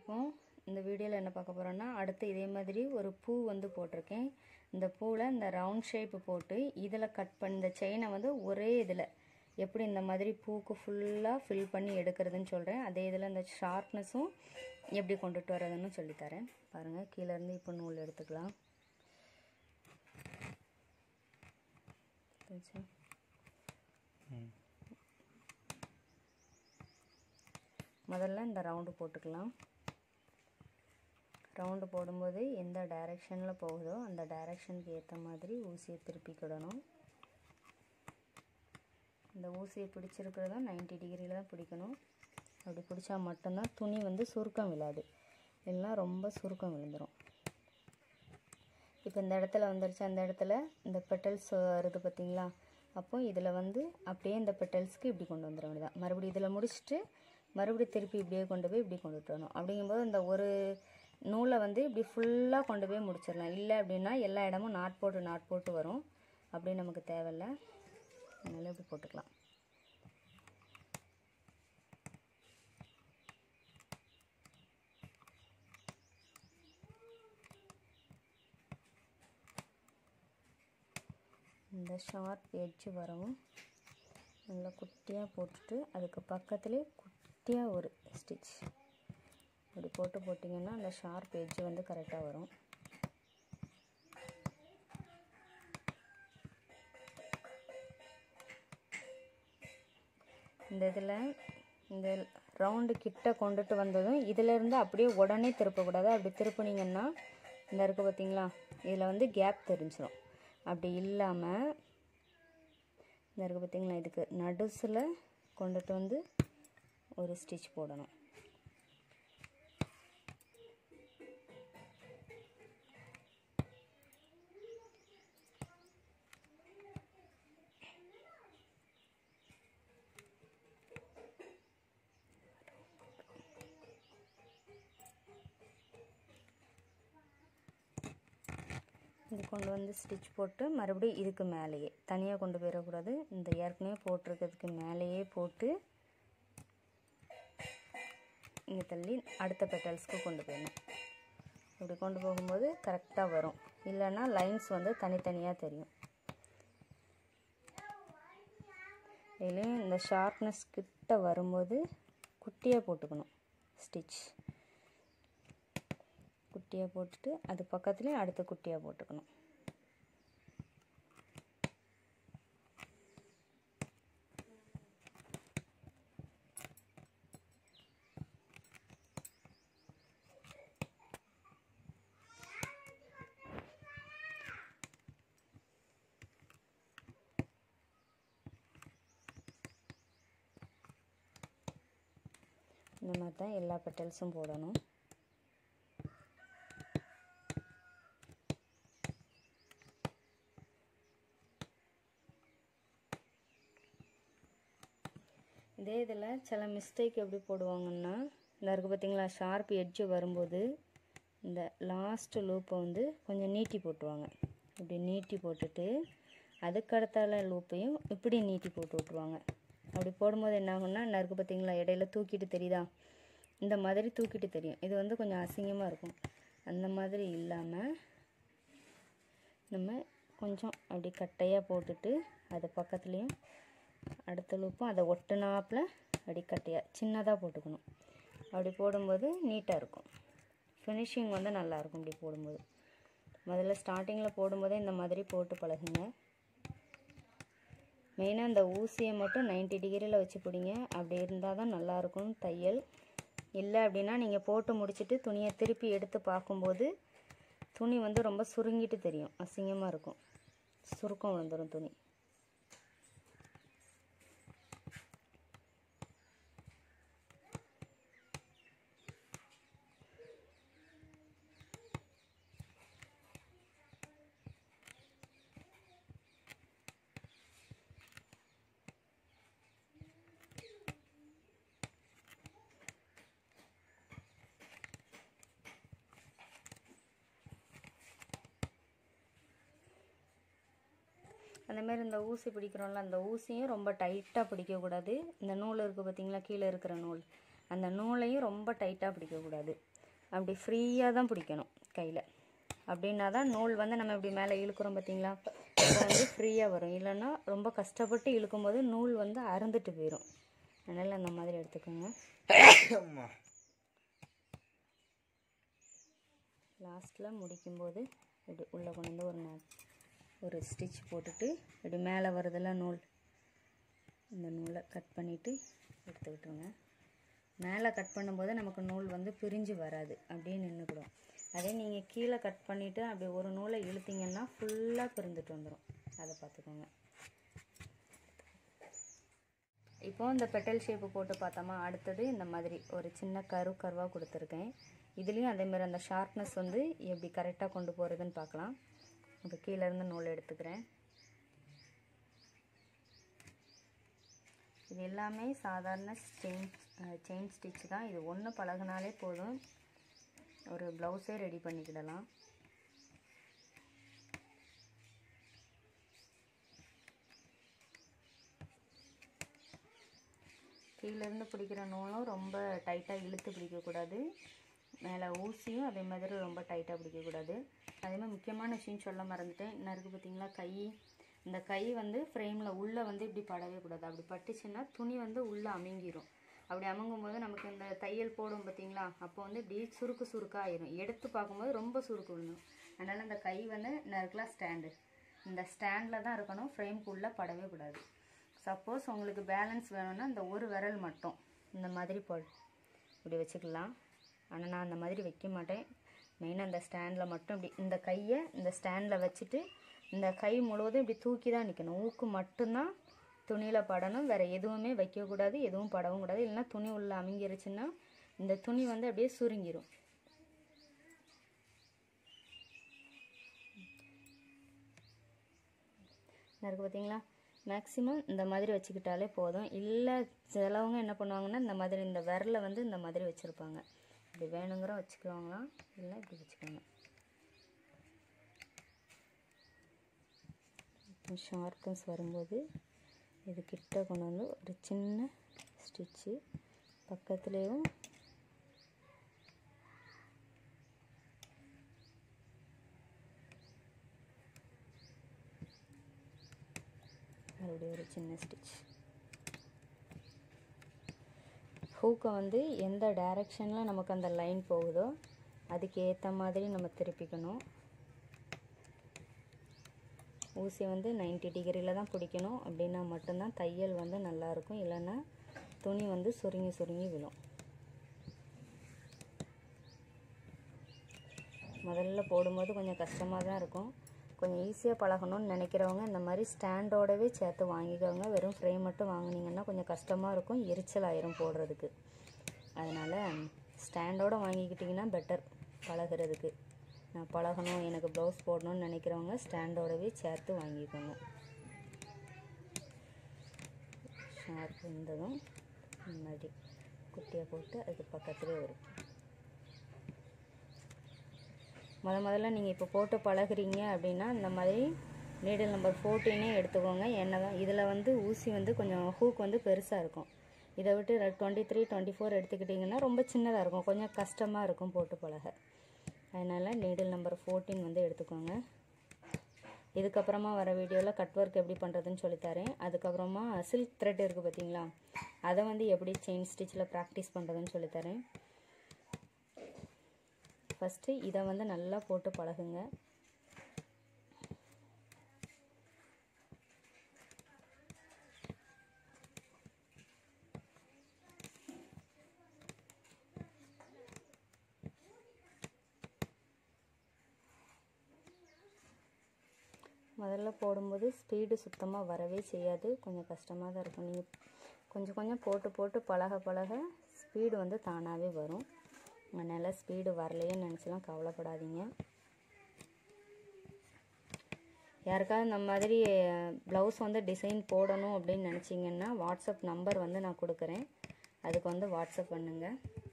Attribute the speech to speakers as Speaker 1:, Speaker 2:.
Speaker 1: இப்போ இந்த வீடியோவில் என்ன பார்க்க போகிறோன்னா அடுத்து இதே மாதிரி ஒரு பூ வந்து போட்டிருக்கேன் இந்த பூவில் இந்த ரவுண்ட் ஷேப்பு போட்டு இதில் கட் பண்ணி இந்த செயினை வந்து ஒரே இதில் எப்படி இந்த மாதிரி பூக்கு ஃபுல்லாக ஃபில் பண்ணி எடுக்கிறதுன்னு சொல்கிறேன் அதே இதில் இந்த ஷார்ப்னஸும் எப்படி கொண்டுட்டு வர்றதுன்னு சொல்லித்தரேன் பாருங்கள் கீழேருந்து இப்போ நூல் எடுத்துக்கலாம் தெரிஞ்சா? முதல்ல இந்த ரவுண்டு போட்டுக்கலாம் ரவுண்டு போடும்போது எந்த டைரெக்ஷனில் போகுதோ அந்த டைரெக்ஷனுக்கு ஏற்ற மாதிரி ஊசியை திருப்பிக்கிடணும் இந்த ஊசியை பிடிச்சிருக்கிறதும் நைன்டி டிகிரியில் தான் பிடிக்கணும் அப்படி பிடிச்சா மட்டும்தான் துணி வந்து சுருக்கம் விழாது இல்லைன்னா ரொம்ப சுருக்கம் விழுந்துடும் இப்போ இந்த இடத்துல வந்துருச்சு அந்த இடத்துல இந்த பெட்டல்ஸ் வருது பார்த்தீங்களா அப்போ இதில் வந்து அப்படியே இந்த பெட்டல்ஸ்க்கு இப்படி கொண்டு வந்துட வேண்டியதான் மறுபடியும் இதில் முடிச்சுட்டு மறுபடியும் திருப்பி இப்படியே கொண்டு போய் இப்படி கொண்டுட்டு வரணும் அப்படிங்கும்போது இந்த ஒரு நூலை வந்து இப்படி ஃபுல்லாக கொண்டு போய் முடிச்சிடலாம் இல்லை அப்படின்னா எல்லா இடமும் நாட் போட்டு நாட் போட்டு வரும் அப்படி நமக்கு தேவையில்லை அதனால் இப்படி போட்டுக்கலாம் இந்த ஷார்ப் எட்ஜ் வரவும் நல்லா குட்டியாக போட்டுட்டு அதுக்கு பக்கத்துலேயே குட்டியாக ஒரு ஸ்டிச் இப்படி போட்டு போட்டிங்கன்னா அந்த ஷார்ப் எட்ஜ் வந்து கரெக்டாக வரும் இந்த இதில் இந்த ரவுண்டு கிட்ட கொண்டுட்டு வந்ததும் இதிலேருந்து அப்படியே உடனே திருப்பக்கூடாது அப்படி திருப்புனீங்கன்னா இந்த இருக்குது பார்த்தீங்களா இதில் வந்து கேப் தெரிஞ்சிடும் அப்படி இல்லாமல் இந்த இருக்குது பார்த்தீங்களா இதுக்கு நடுசில் கொண்டுட்டு வந்து ஒரு ஸ்டிச் போடணும் இது கொண்டு வந்து ஸ்டிச் போட்டு மறுபடியும் இதுக்கு மேலேயே தனியாக கொண்டு போயிடக்கூடாது இந்த ஏற்கனவே போட்டிருக்கிறதுக்கு மேலேயே போட்டு இங்கே தள்ளி அடுத்த பெட்டல்ஸ்க்கு கொண்டு போயிடணும் இப்படி கொண்டு போகும்போது கரெக்டாக வரும் இல்லைன்னா லைன்ஸ் வந்து தனித்தனியாக தெரியும் இதுலேயும் இந்த ஷார்ப்னஸ் கிட்ட வரும்போது குட்டியாக போட்டுக்கணும் ஸ்டிச் குட்டியாக போட்டுட்டு அது பக்கத்துலேயும் அடுத்த குட்டியாக போட்டுக்கணும் இந்த மாதிரி தான் எல்லா பெட்டல்ஸும் போடணும் இதே இதில் சில மிஸ்டேக் எப்படி போடுவாங்கன்னா இந்த இருக்குது பார்த்தீங்களா ஷார்ப் எட்ஜு வரும்போது இந்த லாஸ்ட்டு லூப்பை வந்து கொஞ்சம் நீட்டி போட்டுருவாங்க இப்படி நீட்டி போட்டுட்டு அதுக்கடுத்தால லூப்பையும் இப்படி நீட்டி போட்டு விட்ருவாங்க அப்படி போடும்போது என்ன ஆகும்னா இந்த இருக்குது பார்த்தீங்களா இடையில தூக்கிட்டு தெரியுதா இந்த மாதிரி தூக்கிட்டு தெரியும் இது வந்து கொஞ்சம் அசிங்கமாக இருக்கும் அந்த மாதிரி இல்லாமல் நம்ம கொஞ்சம் அப்படி கட்டையாக போட்டுட்டு அது பக்கத்துலேயும் அடுத்த லூப்பும் அதை ஒட்டுனாப்பில் அப்படி கட்டையாக சின்னதாக போட்டுக்கணும் அப்படி போடும்போது நீட்டாக இருக்கும் ஃபினிஷிங் வந்து நல்லாயிருக்கும் இப்படி போடும்போது முதல்ல ஸ்டார்டிங்கில் போடும்போதே இந்த மாதிரி போட்டு பழகுங்க மெயினாக இந்த ஊசியை மட்டும் நைன்ட்டி டிகிரியில் வச்சு பிடிங்க அப்படி இருந்தால் தான் நல்லாயிருக்கும் தையல் இல்லை அப்படின்னா நீங்கள் போட்டு முடிச்சுட்டு துணியை திருப்பி எடுத்து பார்க்கும்போது துணி வந்து ரொம்ப சுருங்கிட்டு தெரியும் அசிங்கமாக இருக்கும் சுருக்கம் வந்துடும் துணி அந்த மாதிரி இந்த ஊசி பிடிக்கிறோம்ல அந்த ஊசியும் ரொம்ப டைட்டாக பிடிக்கக்கூடாது இந்த நூல் இருக்குது பார்த்தீங்களா கீழே இருக்கிற நூல் அந்த நூலையும் ரொம்ப டைட்டாக பிடிக்கக்கூடாது அப்படி ஃப்ரீயாக தான் பிடிக்கணும் கையில் அப்படின்னா தான் நூல் வந்து நம்ம இப்படி மேலே இழுக்கிறோம் பார்த்தீங்களா அது வந்து ஃப்ரீயாக வரும் இல்லைன்னா ரொம்ப கஷ்டப்பட்டு இழுக்கும்போது நூல் வந்து அறுந்துட்டு போயிடும் அதனால் அந்த மாதிரி எடுத்துக்கோங்க
Speaker 2: அம்மா
Speaker 1: லாஸ்ட்டில் முடிக்கும்போது இப்படி உள்ளே கொண்டு வந்து ஒரு நா- ஒரு ஸ்டிச் போட்டுட்டு இப்படி மேலே வருதுல நூல் இந்த நூலை கட் பண்ணிவிட்டு எடுத்து விட்டுருங்க மேலே கட் பண்ணும்போது நமக்கு நூல் வந்து பிரிஞ்சு வராது அப்படியே நின்றுக்கிடும் அதே நீங்கள் கீழே கட் பண்ணிவிட்டு அப்படி ஒரு நூலை இழுத்தீங்கன்னா ஃபுல்லாக பிரிந்துட்டு வந்துடும் அதை பார்த்துக்கோங்க இப்போ இந்த பெட்டல் ஷேப்பு போட்டு பார்த்தோமா அடுத்தது இந்த மாதிரி ஒரு சின்ன கரு கருவாக கொடுத்துருக்கேன் இதுலேயும் அதே மாதிரி அந்த ஷார்ப்னஸ் வந்து எப்படி கரெக்டாக கொண்டு போகிறதுன்னு பார்க்கலாம் இப்போ கீழேருந்து நூல் எடுத்துக்கிறேன் இது எல்லாமே சாதாரண செயின் செயின் ஸ்டிச் தான் இது ஒன்று பழகுனாலே போதும் ஒரு ப்ளவுஸே ரெடி பண்ணிக்கிடலாம் கீழேருந்து பிடிக்கிற நூலும் ரொம்ப டைட்டாக இழுத்து பிடிக்கக்கூடாது மேலே ஊசியும் அதே மாதிரி ரொம்ப டைட்டாக பிடிக்கக்கூடாது அதே மாதிரி முக்கியமான விஷயம் சொல்ல மறந்துட்டேன் என்ன இருக்குது பார்த்தீங்களா கை இந்த கை வந்து ஃப்ரேமில் உள்ளே வந்து இப்படி படவே கூடாது அப்படி பட்டுச்சுன்னா துணி வந்து உள்ளே அமுங்கிரும் அப்படி அமுங்கும் போது நமக்கு இந்த தையல் போடும் பார்த்தீங்களா அப்போ வந்து இப்படி சுருக்கு சுருக்காக ஆயிரும் எடுத்து பார்க்கும்போது ரொம்ப சுருக்கு விழுணும் அதனால் இந்த கை வந்து நறுக்கலாம் ஸ்டாண்டு இந்த ஸ்டாண்டில் தான் இருக்கணும் ஃப்ரேம்க்குள்ளே படவே கூடாது சப்போஸ் உங்களுக்கு பேலன்ஸ் வேணும்னா இந்த ஒரு விரல் மட்டும் இந்த மாதிரி போ இப்படி வச்சுக்கலாம் ஆனால் நான் அந்த மாதிரி வைக்க மாட்டேன் மெயினாக அந்த ஸ்டாண்டில் மட்டும் இப்படி இந்த கையை இந்த ஸ்டாண்டில் வச்சுட்டு இந்த கை முழுவதும் இப்படி தூக்கி தான் நிற்கணும் ஊக்கு மட்டும்தான் துணியில் படணும் வேறு எதுவுமே வைக்கக்கூடாது எதுவும் படவும் கூடாது இல்லைன்னா துணி உள்ள அமுங்கிருச்சுன்னா இந்த துணி வந்து அப்படியே சுருங்கிரும் இருக்கு பார்த்தீங்களா மேக்ஸிமம் இந்த மாதிரி வச்சுக்கிட்டாலே போதும் இல்லை சிலவங்க என்ன பண்ணுவாங்கன்னா இந்த மாதிரி இந்த விரலை வந்து இந்த மாதிரி வச்சுருப்பாங்க இப்படி வேணுங்கிற வச்சுக்குவாங்களாம் இல்லை இப்படி வச்சுக்கோங்க ஷார்ப்னஸ் வரும்போது இது கிட்ட கொண்டு வந்து ஒரு சின்ன ஸ்டிச்சு பக்கத்துலேயும் மறுபடியும் ஒரு சின்ன ஸ்டிச் ஹூக்கை வந்து எந்த டைரக்ஷனில் நமக்கு அந்த லைன் போகுதோ அதுக்கு ஏற்ற மாதிரி நம்ம திருப்பிக்கணும் ஊசி வந்து 90 டிகிரியில் தான் பிடிக்கணும் அப்படின்னா மட்டும்தான் தையல் வந்து நல்லாயிருக்கும் இல்லைன்னா துணி வந்து சுருங்கி சுருங்கி விழும் முதல்ல போடும்போது கொஞ்சம் கஷ்டமாக தான் இருக்கும் கொஞ்சம் ஈஸியாக பழகணும்னு நினைக்கிறவங்க இந்த மாதிரி ஸ்டாண்டோடவே சேர்த்து வாங்கிக்கோங்க வெறும் ஃப்ரேம் மட்டும் வாங்குனீங்கன்னா கொஞ்சம் கஷ்டமாக இருக்கும் எரிச்சல் ஆயிரும் போடுறதுக்கு அதனால் ஸ்டாண்டோடு வாங்கிக்கிட்டிங்கன்னா பெட்டர் பழகுறதுக்கு நான் பழகணும் எனக்கு ப்ளவுஸ் போடணும்னு நினைக்கிறவங்க ஸ்டாண்டோடவே சேர்த்து வாங்கிக்கோங்க ஷார்ப் இருந்ததும் இந்த மாதிரி குட்டியாக போட்டு அதுக்கு பக்கத்துலேயே வரும் முத முதல்ல நீங்கள் இப்போ போட்டு பழகுறீங்க அப்படின்னா இந்த மாதிரி நீடில் நம்பர் ஃபோர்டீனே எடுத்துக்கோங்க என்ன தான் இதில் வந்து ஊசி வந்து கொஞ்சம் ஹூக் வந்து பெருசாக இருக்கும் இதை விட்டு டுவெண்ட்டி த்ரீ டுவெண்ட்டி ஃபோர் எடுத்துக்கிட்டிங்கன்னா ரொம்ப சின்னதாக இருக்கும் கொஞ்சம் கஷ்டமாக இருக்கும் போட்டு பழக அதனால் நீடில் நம்பர் ஃபோர்டீன் வந்து எடுத்துக்கோங்க இதுக்கப்புறமா வர வீடியோவில் கட் ஒர்க் எப்படி பண்ணுறதுன்னு சொல்லித்தரேன் அதுக்கப்புறமா சில்க் த்ரெட் இருக்குது பார்த்தீங்களா அதை வந்து எப்படி செயின் ஸ்டிச்சில் ப்ராக்டிஸ் பண்ணுறதுன்னு சொல்லித்தரேன் ஃபஸ்ட்டு இதை வந்து நல்லா போட்டு பழகுங்க முதல்ல போடும்போது ஸ்பீடு சுத்தமாக வரவே செய்யாது கொஞ்சம் கஷ்டமாக தான் இருக்கும் நீங்கள் கொஞ்சம் கொஞ்சம் போட்டு போட்டு பழக பழக ஸ்பீடு வந்து தானாகவே வரும் அதனால் ஸ்பீடு வரலையேன்னு நினச்சலாம் கவலைப்படாதீங்க யாருக்காவது இந்த மாதிரி ப்ளவுஸ் வந்து டிசைன் போடணும் அப்படின்னு நினச்சிங்கன்னா வாட்ஸ்அப் நம்பர் வந்து நான் கொடுக்குறேன் அதுக்கு வந்து வாட்ஸ்அப் பண்ணுங்கள்